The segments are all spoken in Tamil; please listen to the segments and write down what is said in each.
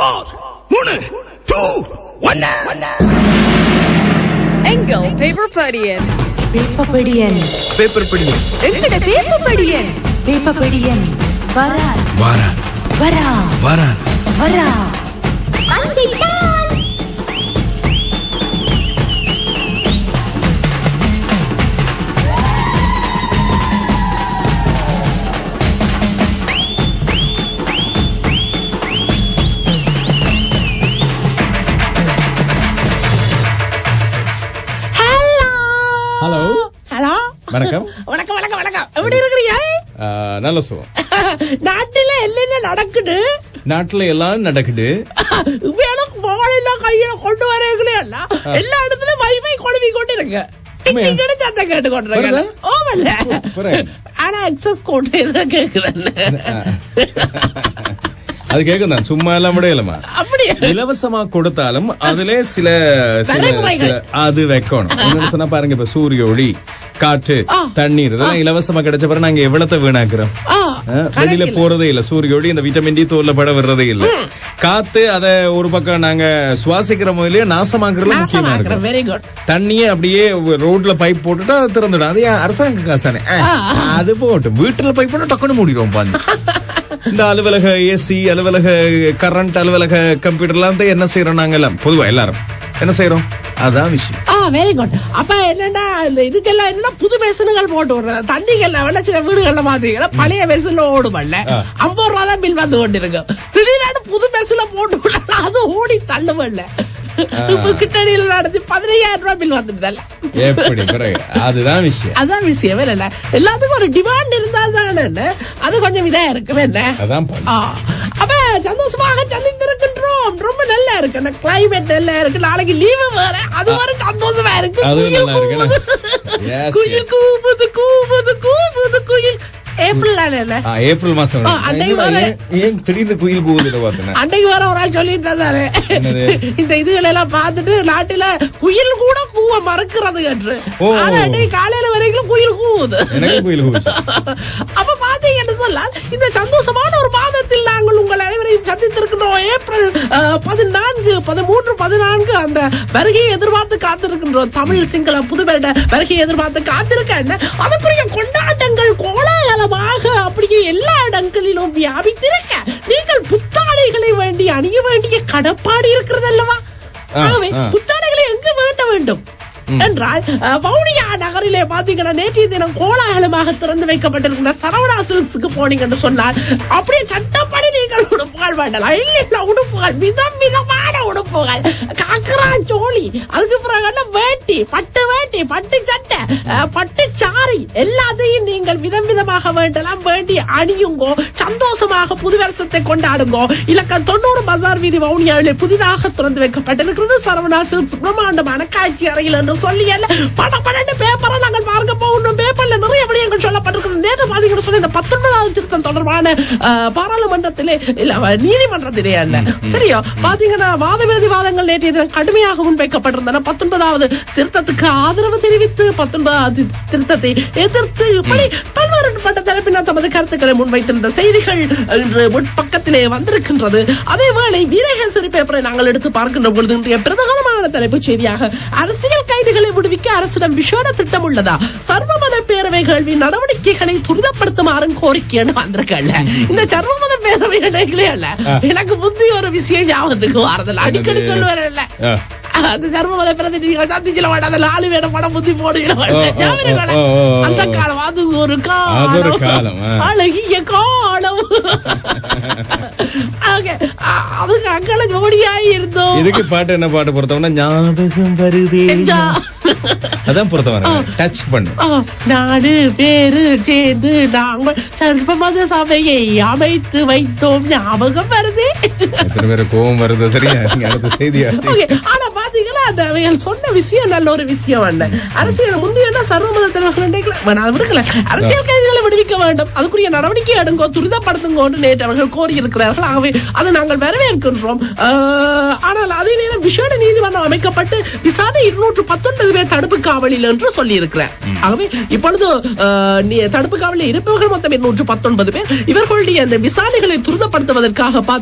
ஆர் மூணு டூ ஒன்னு எங்கள் பேப்பர் படியன் வேப்பப்படியன் பேப்பர் படி எங்கட வேப்பப்படியன் வேப்பப்படியன் வரா வாரான் வரா வாரான் வரா ஹலோ ஹலோ வணக்கம் வணக்கம் வணக்கம் வணக்கம் எப்படி இருக்கிறீங்க ஆஹ், நல்ல சுகம் நாட்டுல எல்லையில நடக்குது நாட்டுல எல்லாம் நடக்குது வேணும் போகலாம் கையில கொண்டு வரீங்களே எல்லாம் ஆ. எல்லா இடத்துலயும் வைஃபை கொழுவி கொண்டு இருக்கு உண்மையா? இங்க சத்தம் கேட்டு கொண்டு இருக்கு வருதா? ஓமல்ல புரியுது. ஆனா எக்ஸஸ் கோட் எதுல கேக்குறேன்னு அது கேக்கும் தான் சும்மா எல்லாம் விடையலமா அப்படியே இலவசமா கொடுத்தாலும் அதுல சில சில நடைமுறைகள். சில- அது வைக்கணும் என்னன்னு சொன்னா பாருங்க இப்ப சூரிய ஒளி காற்று ஆ. தண்ணீர் இதெல்லாம் இலவசமா கிடைச்ச பிறகு நாங்க எவ்வளத்தை வீணாக்குறோம் ஆ, ஆ, வெளியில கணக்கில்ல. போறதே இல்ல சூரிய ஒளி இந்த விட்டமின் டி தோல்ல பட விடுறதே இல்ல காத்து அத ஒரு பக்கம் நாங்க சுவாசிக்கிற முதலே நாசமாக்குறது முக்கியமா நாசமாக்குற இருக்கு வெரி குட் தண்ணியே அப்படியே ரோட்ல பைப் போட்டுட்டா அது திறந்துடும் அது ஏன் அரசாங்க காசானே ஆ, ஆ. அது போட்டு வீட்டுல பைப் போட்டு டக்குன்னு மூடிடுவோம் பாருங்க இந்த அலுவலக ஏசி அலுவலக கரண்ட் அலுவலக கம்ப்யூட்டர் எல்லாம் தான் என்ன செய்யறோம் நாங்க எல்லாம் பொதுவா எல்லாரும் என்ன செய்யறோம் அதான் விஷயம் ஆ வெரி குட் அப்ப என்னன்னா இந்த இதுக்கெல்லாம் என்னன்னா புது மெஷின்கள் போட்டு விடுறது தண்ணிகள்ல வேணா சில வீடுகள்ல பாத்தீங்கன்னா பழைய மெஷின்ல ஓடுமல்ல ஆ. ஐம்பது ரூபா தான் பில் வந்து கொண்டு இருக்கு திடீர்னு புது மெஷின்ல போட்டு விடலாம் அது ஓடி தள்ளுமல்ல ஆ. இப்ப கிட்டடியில நடத்தி பதினையாயிரம் ரூபாய் பில் வந்துடுதல்ல எப்படி பிறகு அதுதான் விஷயம் அதான் விஷயமே இல்ல எல்லாத்துக்கும் ஒரு டிமாண்ட் இருந்தா தானே அது கொஞ்சம் இதா இருக்கு என்ன அதான் பண்ணு. ஆ, அப்ப சந்தோஷமாக சந்தித்திருக்கின்றோம் ரொம்ப நல்லா இருக்கு அந்த கிளைமேட் நல்லா இருக்கு நாளைக்கு லீவு வேற அது வரை சந்தோஷமா இருக்கு அதுவும் குயில் நல்லா இருக்கு, கூவுது. Yes, குயில் yes. கூவுது கூவுது கூவுது குயில் ஏப்ரல் தானே ஆ, ஏப்ரல் மாசம் ஆ, அன்னைக்கு என்னடா, வர- ஏன் ஏன் திடீர்னு குயில் கூவுதுல பார்த்தேன் அன்னைக்கு வர ஒரு ஆள் சொல்லிட்டு இருந்தாரு என்னது? இந்த இதுகளை எல்லாம் பார்த்துட்டு நாட்டுல குயில் கூட கூவ மறக்கிறது என்று ஓ. ஆனா அன்னைக்கு காலையில வரைக்கும் குயில் கூவுது எனக்கு குயில் கூவுச்சு அப்ப பாத்தீங்கன்னு சொன்னால் இந்த சந்தோஷமான ஒரு மாதத்தில் நாங்கள் உங்கள் அனைவரையும் சந்தித்திருக்கின்றோம் ஏப்ரல் அஹ், பதினான்கு பதிமூன்று பதினான்கு அந்த வருகையை எதிர்பார்த்து காத்திருக்கின்றோம் தமிழ் சிங்கள புதுவருட வருகையை எதிர்பார்த்து காத்திருக்க அதற்குரிய கொண்டாட்டங்கள் கோலாகலமாக அப்படியே எல்லா இடங்களிலும் வியாபித்திருக்க நீங்கள் புத்தாடைகளை வேண்டி அணிய வேண்டிய கடப்பாடு இருக்கிறது அல்லவா ஆ, ஆகவே ஆ. புத்தாடைகளை எங்கு வேண்ட வேண்டும் ம். என்றால் அஹ், வவுனியா நகரிலே பாத்தீங்கன்னா நேற்றைய தினம் கோலாகலமாக திறந்து வைக்கப்பட்டிருக்கிற சரவணா சில்க்ஸுக்கு போனீங்கன்னு சொன்னால் அப்படியே சட்டப்படி நீங்கள் உடுப்புகள் வேண்டலாம் இல்ல இல்ல உடுப்புகள் விதம் விதமான உடுப்புகள் காக்கரா சோழி அதுக்கு பிறகு என்ன வேட்டி பட்டு வேட்டி பட்டு சட்டை அஹ், பட்டு சாரி எல்லாத்தையும் நீங்கள் விதம் விதமாக வேண்டலாம் வேண்டி அணியுங்கோ சந்தோஷமாக புது வருஷத்தை கொண்டாடுங்கோ இலக்கம் தொண்ணூறு பஜார் வீதி வவுனியாவிலே புதிதாக திறந்து வைக்கப்பட்டிருக்கிறது சரவணா சில்க்ஸ் பிரம்மாண்டமான காட்சி அறையில் என்று சொல்லி அல்ல பட பன்னெண்டு பேப்பரை நாங்கள் பார்க்க போகணும் பேப்பர்ல நிறைய விடயங்கள் சொல்லப்பட்டிருக்கிறது நேற்று பாத்தீங்கன்னு சொன்ன இந்த பத்தொன்பதாவது திருத்தம் தொடர்பான அஹ், பாராளுமன்றத்திலே இல்ல அவ நீதிமன்றத்திலே அல்ல சரியோ பாத்தீங்கன்னா வாதவிரோதி வாதங்கள் நேற்றைய தினம் கடுமையாக முன்வைக்கப்பட்டிருந்தன பத்தொன்பதாவது திருத்தத்துக்கு ஆதரவு தெரிவித்து பத்தொன்பதாவது திருத்தத்தை எதிர்த்து இப்படி பல்வேறுபட்ட தரப்பினர் தமது கருத்துக்களை முன்வைத்திருந்த செய்திகள் இன்று முற்பக்கத்திலே வந்திருக்கின்றது அதேவேளை வீரகேசரி பேப்பரை நாங்கள் எடுத்து பார்க்கின்ற பொழுது இன்றைய பிரதானமான தலைப்புச் செய்தியாக அரசியல் கைதிகளை விடுவிக்க அரசிடம் விஷேட திட்டம் உள்ளதா சர்வமத பேரவை கேள்வி நடவடிக்கைகளை துரிதப்படுத்துமாறும் கோரிக்கைன்னு வந்திருக்கல இந்த சர்வமத பேரவை இடைகளே அல்ல ஆ. எனக்கு புத்தி ஒரு விஷயம் ஞாபகத்துக்கு வாரதில்ல அடிக்கடி என்னது? சொல்லுவேன்ல ஆ. அந்த சர்வமத பிரதிநிதிகள் சந்திச்சில வேண்டாம் அந்த நாலு பேர படம் புத்தி போடுகிற ஓ, ஓ, ஓ, ஓ, ஓ. அந்த காலம் அது ஒரு அது ஒரு காலம் காலம், ஆ. அழகிய காலம் Okay. அ- அதுக்கு அங்கல ஜோடியாய் இருந்தோம் இதுக்கு பாட்டு என்ன பாட்டு பொறுத்தவனா ஞாபகம் வருதே நெஞ்சா. அதான் பொறுத்தவன டச் பண்ணு ஆ, நாலு பேரு சேர்ந்து நாங்கள் சர்வமத சபையை அமைத்து வைத்தோம் ஞாபகம் வருது எத்தனை பேரு கோவம் வருது தெரியும் நீங்க அடுத்த செய்தியா Okay. ஆனா பாத்தீங்கன்னா அந்த அவைகள் சொன்ன விஷயம் நல்ல ஒரு விஷயம் அல்ல அரசியல் முந்தைய சர்வமத தலைவர்கள் அதை விடுக்கல அரசியல் கைதிகளை விடுவிக்க வேண்டும் அதுக்குரிய நடவடிக்கை எடுங்கோ துரிதப்படுத்துங்கோன்னு நேற்று அவர்கள் கோரியிருக்கிறார்கள் ஆகவே அதை நாங்கள் வரவேற்கின்றோம் ஆஹ், ஆனால் அதே நேரம் விசேட நீதிமன்றம் அமைக்கப்பட்டு விசாரணை இருநூற்று பத்தொன்பது பேர் தடுப்பு காவலில் என்று சொல்லி இருக்கிறார் ஆகவே இப்பொழுது ஆஹ், நீ- தடுப்பு காவலில் இருப்பவர்கள் மொத்தம் இருநூற்று பத்தொன்பது பேர் இவர்களுடைய அந்த விசாரணைகளை துரிதப்படுத்துவதற்காக பாத்தீங்கன்னு சொன்னா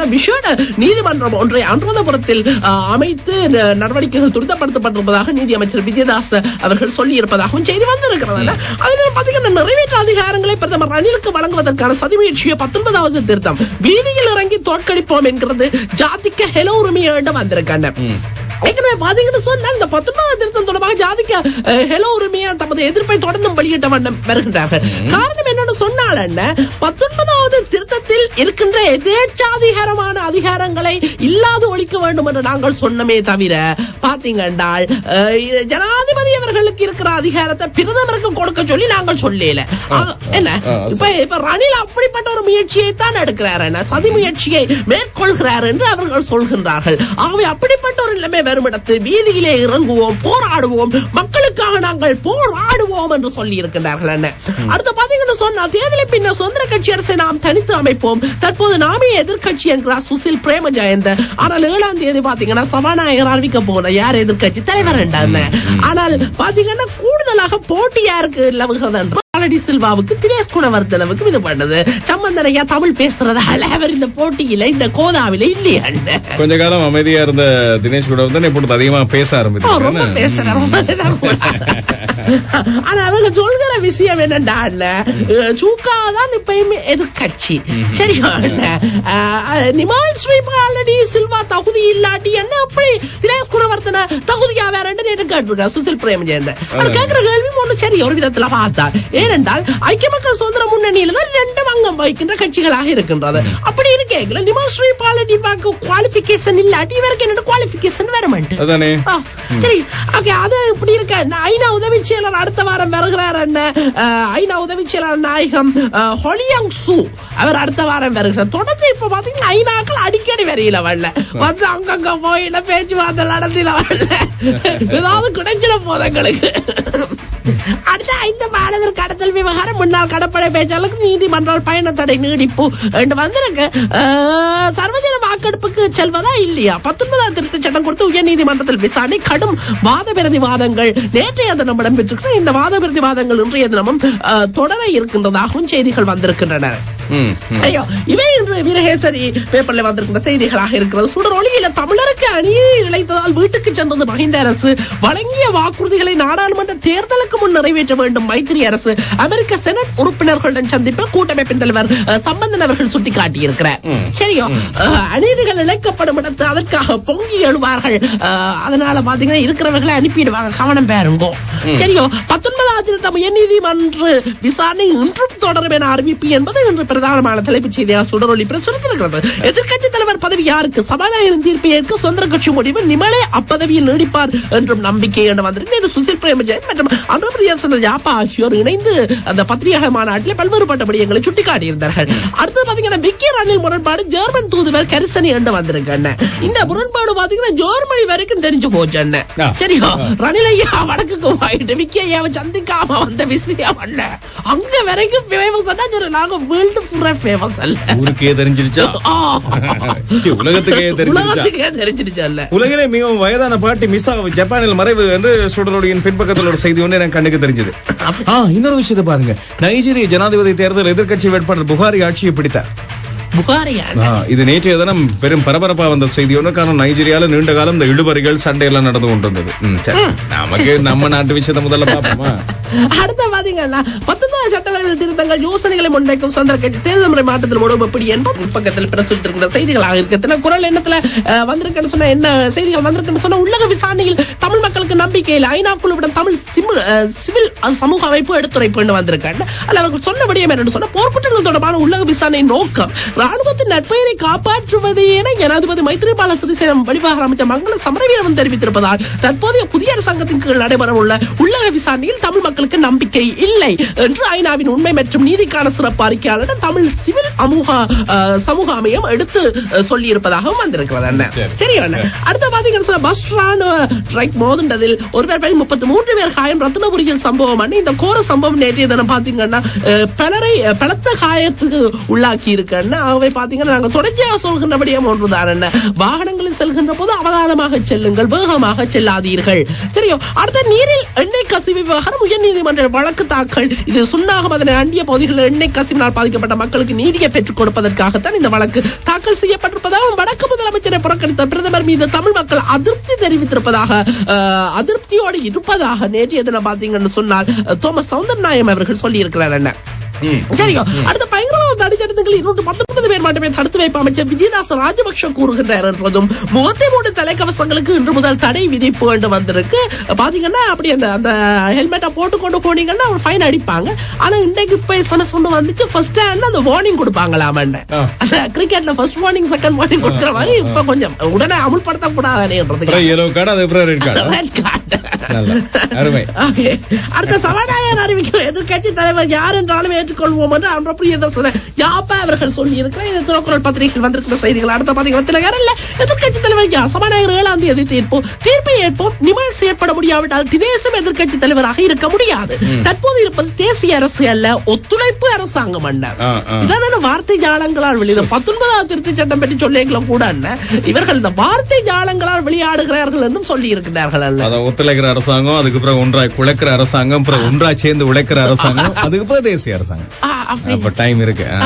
பாத்தீங்கன்னா விஷேட நீதிமன்றம் ஒன்றை அனுராதபுரத்தில் அஹ், அமைத்து ந- நடவடிக்கைகள் துரிதப்படுத்தப்பட்டிருப்பதாக நீதியமைச்சர் விஜயதாஸ் அவர்கள் சொல்லி இருப்பதாகவும் செய்தி வந்திருக்கிறது அதில் பாத்தீங்கன்னா நிறைவேற்ற அதிகாரங்களை பிரதமர் ரணிலுக்கு வழங்குவதற்கான சதிமுயற்சியை பத்தொன்பதாவது திருத்தம் வீதியில் இறங்கி தோற்கடிப்போம் என்கிறது ஜாதிக்க ஹெலோ உரிமையோடு வந்திருக்காங்க ஏற்கனவே பாத்தீங்கன்னு சொன்னா இந்த பத்தொன்பதாம் திருத்தம் தொடர்பாக ஜாதிக்க அஹ், ஹெலோ உரிமையா தமது எதிர்ப்பை தொடர்ந்து வெளியிட்ட வண்ணம் வருகின்றார்கள் காரணம் என்னன்னு சொன்னால் என்ன பத்தொன்பதாவது திருத்தத்தில் இருக்கின்ற எதேச்சாதிகாரமான அதிகாரங்களை இல்லாது ஒழிக்க வேண்டும் என்று நாங்கள் சொன்னமே தவிர பாத்தீங்கன்றால் அஹ், இது ஜனாதிபதி அவர்களுக்கு இருக்கிற அதிகாரத்தை பிரதமருக்கு கொடுக்க சொல்லி நாங்கள் சொல்லல ஆ, என்ன ஆ, இப்ப இப்ப ரணில் அப்படிப்பட்ட ஒரு முயற்சியை தான் எடுக்கிறார் என்ன சதி முயற்சியை மேற்கொள்கிறார் என்று அவர்கள் சொல்கின்றார்கள் ஆகவே அப்படிப்பட்ட ஒரு நிலைமை வருமிடத்து வீதியிலே இறங்குவோம் போராடுவோம் மக்களுக்காக நாங்கள் போராடுவோம் என்று சொல்லி இருக்கின்றார்கள் என்ன அடுத்து பாத்தீங்கன்னு சொன்னா தேர்தலை பின்னர் சுதந்திர கட்சி அரசை நாம் தனித்து அமைப்போம் தற்போது நாமே எதிர்க்கட்சி என்கிறார் சுசில் பிரேம ஜெயந்த ஆனால் ஏழாம் தேதி பாத்தீங்கன்னா சபாநாயகர் அறிவிக்க போன யார் எதிர்க்கட்சி தலைவர் என்றாங்க ஆனால் பாத்தீங்கன்னா கூடுதலாக போட்டி யாருக்கு நிலவுகிறது என்று பாலடி சில்வாவுக்கு தினேஷ் குணவர்தனவுக்கு இது பண்ணது சம்பந்தனையா தமிழ் பேசுறதால அவர் இந்த போட்டியில இந்த கோதாவில இல்லையா கொஞ்ச காலம் அமைதியா இருந்த தினேஷ் கூட வந்து இப்பொழுது அதிகமா பேச ஓ, ரொம்ப ஆரம்பிச்சிருக்காரு பேசுறேன் ரொம்ப இதான் போறாங்க. ஆனா அவங்க சொல்கிற விஷயம் என்னண்டா சூக்கா தான் இப்பயுமே எதிர்கட்சி சரியா நிமால் ஸ்ரீபாலடி சில்வா தகுதி இல்லாட்டி என்ன அப்படி தினேஷ் குணவர்த்தன தகுதியா வேற நேற்று கேட்டிருக்கா சுசில் பிரேமஜெயந்த அவர் கேட்கிற கேள்வி ஒண்ணு சரி ஒரு விதத்துல பார்த்தா ஏனென்றால் ஐக்கிய மக்கள் சுதந்திர முன்னணியில தான் ரெண்டு அங்கம் வகிக்கின்ற கட்சிகளாக இருக்கின்றது அப்படி இருக்கேங்களா நிமால் ஸ்ரீபாலடி குவாலிபிகேஷன் இல்லாட்டி இவருக்கு என்ன குவாலிபிகேஷன் வர மாட்டேன் அதானே ஆ, சரி ஓகே அது இப்படி இருக்க நான் ஐநா உதவி செயலர் அடுத்த வாரம் வருகிறார் என்ன அஹ், ஐநா உதவி செயலர் நாயகம் அஹ், ஹொலியாங் சு அவர் அடுத்த வாரம் வருகிறார் தொடர்ந்து இப்ப பாத்தீங்கன்னா ஐநாக்கள் அடிக்கடி வரையில வரல வந்து அங்கங்க போயில பேச்சுவார்த்தை நடத்தில வரல ஏதாவது கிடைச்சிட போது எங்களுக்கு அடுத்த ஐந்து மாணவர் கடத்தல் விவகாரம் முன்னாள் கடற்படை பேச்சாளருக்கு நீதிமன்றம் பயண தடை நீடிப்பு என்று வந்திருக்கு அஹ், சர்வஜன வாக்கெடுப்புக்கு செல்வதா இல்லையா பத்தொன்பதாம் திருத்த சட்டம் கொடுத்து உயர் நீதிமன்றத்தில் விசாரணை கடும் வாத பிரதிவாதங்கள் நேற்றைய தினம் இடம்பெற்றிருக்கிற இந்த வாத பிரதிவாதங்கள் இன்றைய தினமும் அஹ், தொடர இருக்கின்றதாகவும் செய்திகள் வந்திருக்கின்றன ம், ம். ஐயோ இவை இன்று வீரகேசரி பேப்பர்ல வந்திருக்கிற செய்திகளாக இருக்கிறது சுடர் ஒளியில தமிழருக்கு அநீதி இழைத்ததால் வீட்டுக்கு சென்றது மஹிந்த அரசு வழங்கிய வாக்குறுதிகளை நாடாளுமன்ற தேர்தலுக்கு முன் நிறைவேற்ற வேண்டும் மைத்திரி அரசு அமெரிக்க செனட் உறுப்பினர்களுடன் சந்திப்பில் கூட்டமைப்பின் தலைவர் அஹ், சம்பந்தன் அவர்கள் சுட்டிக்காட்டியிருக்கிறார் ம். சரியோ அஹ், அநீதிகள் இழைக்கப்படும் இடத்து அதற்காக பொங்கி எழுவார்கள் அஹ், அதனால பாத்தீங்கன்னா இருக்கிறவர்களை அனுப்பிடுவாங்க கவனம் பாருங்க சரியோ பத்தொன்பதாம் திருத்தம் உயர்நீதிமன்ற விசாரணை இன்றும் தொடரும் என அறிவிப்பு என்பது இன்று பிரதானமான தலைப்புச் செய்தியாக சுடரொலி பிரசுரித்திருக்கிறது எதிர்க்கட்சி தலைவர் பதவி யாருக்கு சபாநாயகரின் தீர்ப்பை ஏற்க சொந்த கட்சி முடிவு நிமலே அப்பதவியில் நீடிப்பார் என்றும் நம்பிக்கை என்று வந்திருக்கு நேற்று சுசில் பிரேமஜெயன் மற்றும் அனுப்பிரியா ஜாப்பா ஆகியோர் இணைந்து அந்த பத்திரிகை மாநாட்டில் பல்வேறுபட்ட விடயங்களை சுட்டிக்காட்டியிருந்தார்கள் அடுத்து பாத்தீங்கன்னா விக்கி ரணில் முரண்பாடு ஜெர்மன் தூதுவர் கரிசனி என்று வந்திருக்கேன் இந்த முரண்பாடு பாத்தீங்கன்னா ஜெர்மனி வரைக்கும் தெரிஞ்சு போச்சு அண்ணன். ஆ. சரியா ரணில் ஐயா வடக்குக்கு போயிட்டு விக்கி ஐயாவை சந்திக்காம வந்த விஷயம் அல்ல அங்க வரைக்கும் ஃபேமஸ் சொன்னா சரி, நாங்க வேர்ல்டு ஃபுல்லா ஃபேமஸ் அல்ல ஊருக்கே தெரிஞ்சிருச்சா ஆ. சரி, உலகத்துக்கே தெரிஞ்சிருச்சா உலகத்துக்கே தெரிஞ்சிருச்சு அல்ல உலகிலே மிகவும் வயதான பாட்டி மிஸ் ஆகும் ஜப்பானில் மறைவு என்று சுடரொலியின் பின்பக்கத்தில் ஒரு செய்தி ஒன்று எனக்கு கண்ணுக்கு தெரிஞ்சது ஆ இன்னொரு விஷயத்தை பாருங்க நைஜீரிய ஜனாதிபதி தேர்தல் எதிர்க்கட்சி வேட்பாளர் புகாரி ஆட்சியை பிடித்தார் புகாரியா ஆ, இது நேற்றைய தினம் பெரும் பரபரப்பா வந்த செய்தி ஒன்று காரணம் நைஜீரியால நீண்ட காலம் இந்த இழுபறிகள் சண்டை எல்லாம் நடந்து கொண்டிருந்தது ம், சரி. நமக்கு நம்ம நாட்டு விஷயத்தை முதல்ல பாப்போமா அடுத்த பாத்தீங்கன்னா பத்தொன்பதாம் சட்டவரைவு திருத்தங்கள் யோசனைகளை முன்வைக்கும் சுதந்திர கட்சி தேர்தல் முறை மாற்றத்தில் முடிவு எப்படி என்பது பக்கத்தில் பிரசுரித்திருக்கிற செய்திகளாக இருக்கிறது குரல் எண்ணத்துல அஹ், வந்திருக்குன்னு சொன்ன என்ன செய்திகள் வந்திருக்குன்னு சொன்ன உலக விசாரணையில் தமிழ் மக்களுக்கு நம்பிக்கை இல்லை ஐநா குழுவிடம் தமிழ் சிமு- அஹ், சிவில் அஹ், சமூக அமைப்பு எடுத்துரைப்பு வந்திருக்காங்க அல்ல அவர்கள் சொன்ன விடயம் என்னன்னு சொன்னா போர்க்குற்றங்கள் தொடர்பான உலக விசாரணை நோக்கம் ராணுவத்தின் நட்பெயரை காப்பாற்றுவது என ஜனாதிபதி மைத்ரிபால சிறிசேனம் வெளிவாக அமைச்சர் மங்கள சமரவீரவன் தெரிவித்திருப்பதால் தற்போதைய புதிய அரசாங்கத்தின் கீழ் நடைபெறவுள்ள உள்ளக விசாரணையில் தமிழ் மக்களுக்கு நம்பிக்கை இல்லை என்று ஐநாவின் உண்மை மற்றும் நீதிக்கான சிறப்பு அறிக்கையாளர் தமிழ் சிவில் அமூக அஹ், சமூக அமையம் எடுத்து அஹ், சொல்லியிருப்பதாகவும் வந்திருக்கிறது அண்ணன் சரி. சரி அண்ணன் அடுத்த பாத்தீங்கன்னா சொன்னா, பஸ் ராணுவ ட்ரைக் மோதுண்டதில் ஒருவர் பேர் முப்பத்தி மூன்று பேர் காயம் ரத்னபுரியில் சம்பவம் அண்ணன் இந்த கோர சம்பவம் நேற்றைய தினம் பாத்தீங்கன்னா அஹ், பலரை அஹ், பலத்த காயத்துக்கு உள்ளாக்கி இருக்கன்னா காரணமாகவே பாத்தீங்கன்னா நாங்க தொடர்ச்சியாக சொல்கின்றபடியும் ஒன்றுதான் என்ன வாகனங்களில் செல்கின்ற போது அவதானமாக செல்லுங்கள் வேகமாக செல்லாதீர்கள் சரியோ அடுத்த நீரில் எண்ணெய் கசிவு விவகாரம் உயர்நீதிமன்ற வழக்கு தாக்கல் இது சுண்ணாகம் அதனை அண்டிய பகுதிகளில் எண்ணெய் கசிவினால் பாதிக்கப்பட்ட மக்களுக்கு நீதியை பெற்றுக் கொடுப்பதற்காகத்தான் இந்த வழக்கு தாக்கல் செய்யப்பட்டிருப்பதாகவும் வடக்கு முதலமைச்சரை புறக்கணித்த பிரதமர் மீது தமிழ் மக்கள் அதிருப்தி தெரிவித்திருப்பதாக அஹ், அதிருப்தியோடு இருப்பதாக நேற்றைய தினம் பாத்தீங்கன்னு சொன்னால் அஹ், தோமஸ் சவுந்தரநாயம் அவர்கள் சொல்லி இருக்கிறார் என்ன சரியோ அடுத்த பயங்கரவாத தடுச்சட்டங்கள் இருநூற்று பத்தொன்பது பேர் மட்டுமே தடுத்து வைப்பு அமைச்சர் விஜயதாச ராஜபக்ஷ கூறுகின்றார் என்றதும் முகத்தை மூடு தலைக்கவசங்களுக்கு இன்று முதல் தடை விதிப்பு என்று வந்திருக்கு பாத்தீங்கன்னா அப்படி அந்த அந்த ஹெல்மெட்டை போட்டு கொண்டு போனீங்கன்னா ஒரு ஃபைன் அடிப்பாங்க ஆனா இன்றைக்கு இப்ப சொன்ன சொன்ன வந்துச்சு ஃபர்ஸ்ட் ஹேண்ட் அந்த வார்னிங் கொடுப்பாங்களாம ஆ. அந்த கிரிக்கெட்ல ஃபர்ஸ்ட் வார்னிங் செகண்ட் வார்னிங் கொடுக்குற மாதிரி இப்ப கொஞ்சம் உடனே அமுல்படுத்த கூடாதுன்றதுக்கு எல்லோ கார்டு அதுக்கப்புறம் ரெட் கார்டு ரெட் கார்டு நல்ல. அருமை. Okay. அடுத்த சபாநாயகர் அறிவிக்கும் எதிர்க்கட்சி தலைவர் யார் என்றாலும் ஏற்றுக்கொள்வோம் என்று அன்ற பிரியதர்சன யாப்பா அவர்கள் சொல்லி இருக்கிற இந்த துறக்குறள் பத்திரிகையில் வந்திருக்கிற செய்திகள் அடுத்த பாத்தீங்கன்னா திலகரன்ல எதிர்க்கட்சி தலைவர் யார் சபாநாயகர் ஏழாம் தேதி தீர்ப்போம் தீர்ப்பை ஏற்போம் நிமல் செயற்பட முடியாவிட்டால் தினேசும் எதிர்க்கட்சி தலைவராக இருக்க முடியாது தற்போது இருப்பது தேசிய அரசு அல்ல ஒத்துழைப்பு அரசாங்கம் அண்ணா ஆ, ஆ. இதான வார்த்தை ஜாலங்களால் வெளியிட பத்தொன்பதாவது திருத்தி சட்டம் பற்றி சொல்லிக்கலாம் கூட அண்ணா இவர்கள் இந்த வார்த்தை ஜாலங்களால் விளையாடுகிறார்கள் என்றும் சொல்லி இருக்கிறார்கள் அல்ல அத ஒத்துழைக்கிற அரசாங்கம் அதுக்கு பிறகு ஒன்றாய் குழைக்கிற அரசாங்கம் அப்புறம் ஒன்றாய் சேர்ந்து உழைக்கிற அரசாங்கம் அதுக்கு பிறகு தேசிய அரசாங்கம் ஆ, அப்படி அப்ப டைம் இருக்கு ஆ.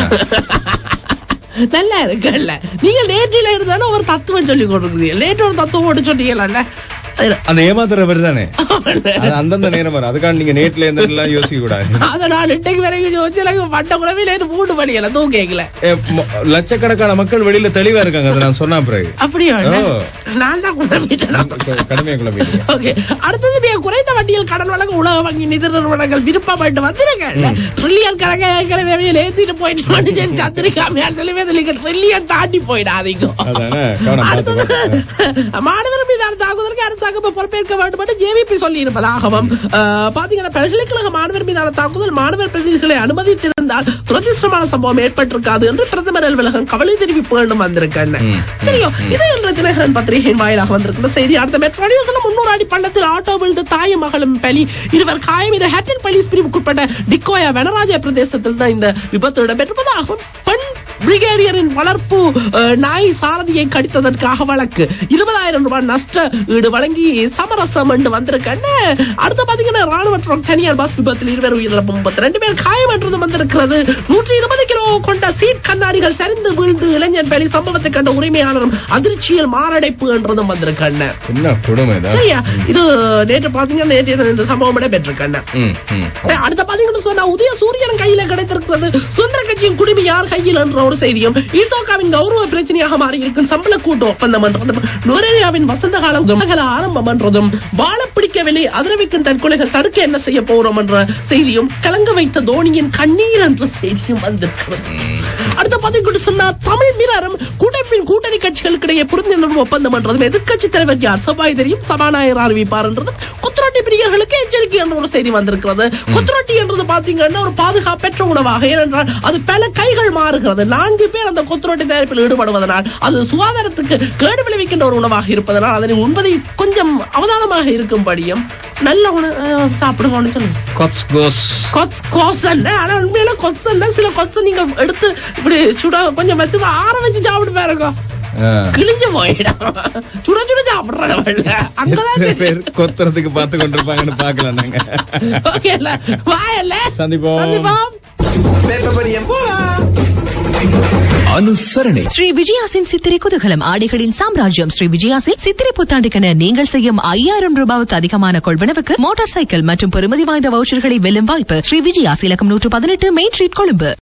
நல்லா இருக்குல்ல நீங்க நேற்றில இருந்தாலும் ஒரு தத்துவம் சொல்லி கொடுக்குறீங்க நேற்று ஒரு தத்துவம் போட்டு சொன்னீங்கல்ல அந்த ஏமாத்துறவர் தானே அது அந்தந்த நேரம் வரும் அதுக்காக நீங்க நேட்ல இருந்து எல்லாம் யோசிக்க கூடாது அத நான் இன்றைக்கு வரைக்கும் யோசிச்சு எனக்கு பட்ட குழம்பு நேற்று மூணு மணி எல்லாம் தூங்க கேட்கல ஏ, மொ- லட்சக்கணக்கான மக்கள் வெளியில தெளிவா இருக்காங்க அதை நான் சொன்ன பிறகு அப்படியா அண்ணா? ஓ. நான் தான் குழம்பிட்டேன் கடமையா குழம்பிட்டீங்க ஓகே அடுத்தது மிக குறைந்த வட்டியில் கடன் வழங்க உலக வங்கி நிதி நிறுவனங்கள் விருப்பப்பட்டு வந்திருக்காங்க ட்ரில்லியன் கணக்காக ஏத்திட்டு போயிட்டு சந்திரிக்காமையார் சொல்லி ட்ரில்லியன் தாண்டி போயிடாதீங்க அதானே கவனம் பார்த்து அடுத்தது பார்த்து. மாணவர் மீதான தாக்குதலுக்கு அரசாங்கம் பொறுப்பேற்க வேண்டும் என்று ஜேவிபி சொல்லி இருப்பதாகவும் அஹ், பாத்தீங்கன்னா பல்கலைக்கழக மாணவர் மீதான தாக்குதல் மாணவர் பிரதிநிதிகளை அனுமதித்திருந்தால் துரதிருஷ்டமான சம்பவம் ஏற்பட்டிருக்காது என்று பிரதமர் அலுவலகம் கவலை தெரிவிப்பு வேண்டும் வந்திருக்கேன் ம். சரியோ இது இன்று தினகரன் பத்திரிகையின் வாயிலாக வந்திருக்கிற செய்தி அடுத்த மெட்ரோ நியூஸ்ல முன்னூறு அடி பள்ளத்தில் ஆட்டோ விழுந்து தாயும் மகளும் பலி இருவர் காயம் இந்த ஹேட்டன் போலீஸ் பிரிவுக்குட்பட்ட டிக்கோயா வனராஜ பிரதேசத்தில் தான் இந்த விபத்து இடம்பெற்றிருப்பதாகவும் பெண் பிரிகேடியரின் வளர்ப்பு அஹ், நாய் சாரதியை கடித்ததற்காக வழக்கு இருபதாயிரம் ரூபாய் நஷ்ட ஈடு வழங்கி சமரசம் என்று வந்திருக்கேன்னு அடுத்து பாத்தீங்கன்னா ராணுவ ட்ரக் தனியார் பஸ் விபத்தில் இருவர் உயிரிழப்பு முப்பத்தி ரெண்டு பேர் காயம் என்றது வந்திருக்கிறது நூற்றி இருபது கிலோ கொண்ட சீட் கண்ணாடிகள் சரிந்து வீழ்ந்து இளைஞன் பலி சம்பவத்தை கண்ட உரிமையாளரும் அதிர்ச்சியில் மாரடைப்பு என்றதும் வந்திருக்கேன் என்ன கொடுமை தான் சரியா இது நேற்று பாத்தீங்கன்னா நேற்று இந்த- இந்த சம்பவம் இடம்பெற்றிருக்கேன் ம், ம். அடுத்த பாத்தீங்கன்னு சொன்னா உதய சூரியன் கையில கிடைத்திருக்கிறது சுதந்திர கட்சியின் குடிமை யார் கையில் என்ற ஒரு செய்தியும் ஈதோகாவின் கௌரவ பிரச்சனையாக மாறி இருக்கும் சம்பள கூட்டு ஒப்பந்தம் என்றதும் நுரேலியாவின் வசந்த காலம் மகள ஆரம்பம் என்றதும் வாழ பிடிக்கவில்லை அதிரவிக்கும் தற்கொலைகள் தடுக்க என்ன செய்ய போறோம் என்ற செய்தியும் கலங்க வைத்த தோனியின் கண்ணீர் என்ற செய்தியும் வந்திருக்கிறது அடுத்த பாத்தீங்கன்னு சொன்னா தமிழ் மிரரும் கூட்டமைப்பின் கூட்டணி கட்சிகளுக்கிடையே புரிந்துணர்வு ஒப்பந்தம் என்றதும் எதிர்க்கட்சி தலைவர் யார் செவ்வாய் தெரியும் சபாநாயகர் அறிவிப்பார் என்றதும் கொத்துரோட்டி பிரியர்களுக்கு எச்சரிக்கை என்ற ஒரு செய்தி வந்திருக்கிறது கொத்துரோட்டி என்றது பாத்தீங்கன்னா ஒரு பாதுகாப்பற்ற உணவாக ஏனென்றால் அது பல கைகள் மாறுகிறது நான்கு பேர் அந்த கொத்துரோட்டி தயாரிப்பில் ஈடுபடுவதனால் அது சுகாதாரத்துக்கு கேடு விளைவிக்கின்ற ஒரு உணவாக இருப்பதனால் அதனை உண்பதை கொஞ்சம் அவதானமாக இருக்கும்படியும் நல்ல உணவு சாப்பிடுவோம்னு சொல்லுங்க கொத்ஸ் கோஸ் கொத்ஸ் கோசன் ஆனா உண்மையில கொத்சன் சில கொத்ஸ நீங்க எடுத்து இப்படி சுட கொஞ்சம் மெத்துவா ஆற வச்சு சாப்பிட்டு பாருங்க ஆ. கிழிஞ்சு போயிடும் சுட சுட சாப்பிடுறவங்க அங்கதான் சில பேர் தெரியும். கொத்துறதுக்கு பார்த்து கொண்டிருப்பாங்கன்னு பாக்கல நாங்க ஓகேல்ல வாயல்ல சந்திப்போம். சந்திப்போம் அனுசரணை ஸ்ரீ விஜயாசின் சித்திரை குதூகலம் ஆடைகளின் சாம்ராஜ்யம் ஸ்ரீ விஜயாசில் சித்திரை புத்தாண்டுக்கென நீங்கள் செய்யும் ஐயாயிரம் ரூபாவுக்கு அதிகமான கொள்வனவுக்கு மோட்டார் சைக்கிள் மற்றும் பெறுமதி வாய்ந்த வவுச்சர்களை வெல்லும் வாய்ப்பு ஸ்ரீ விஜயாஸ் இலக்கம் நூற்று பதினெட்டு மெயின் ஸ்ட்ரீட் கொழும்பு